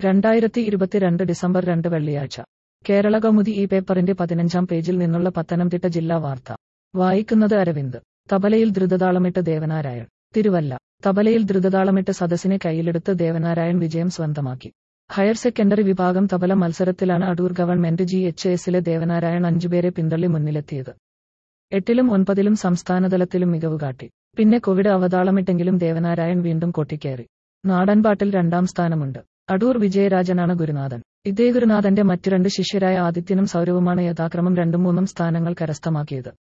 രണ്ടായിരത്തി ഇരുപത്തിരണ്ട് ഡിസംബർ രണ്ട് വെള്ളിയാഴ്ച കേരള കൗമുദി ഈ പേപ്പറിന്റെ പതിനഞ്ചാം പേജിൽ നിന്നുള്ള പത്തനംതിട്ട ജില്ലാ വാർത്ത വായിക്കുന്നത് അരവിന്ദ് തബലയിൽ ദ്രുതതാളമിട്ട് ദേവനാരായൺ തിരുവല്ല തബലയിൽ ദ്രുതതാളമിട്ട് സദസ്സിനെ കയ്യിലെടുത്ത് ദേവനാരായൺ വിജയം സ്വന്തമാക്കി ഹയർ സെക്കൻഡറി വിഭാഗം തബല മത്സരത്തിലാണ് അടൂർ ഗവൺമെന്റ് ജി എച്ച് എസിലെ ദേവനാരായൺ അഞ്ചുപേരെ പിന്തള്ളി മുന്നിലെത്തിയത് എട്ടിലും ഒൻപതിലും സംസ്ഥാനതലത്തിലും മികവ് കാട്ടി പിന്നെ കോവിഡ് അവതാളമിട്ടെങ്കിലും ദേവനാരായൺ വീണ്ടും കൊട്ടിക്കയറി നാടൻപാട്ടിൽ രണ്ടാം സ്ഥാനമുണ്ട് അടൂർ വിജയരാജനാണ് ഗുരുനാഥൻ ഇതേ ഗുരുനാഥന്റെ മറ്റു രണ്ട് ശിഷ്യരായ ആദിത്യനും സൗരവുമാണ് യഥാക്രമം രണ്ടും മൂന്നും സ്ഥാനങ്ങൾ കരസ്ഥമാക്കിയത്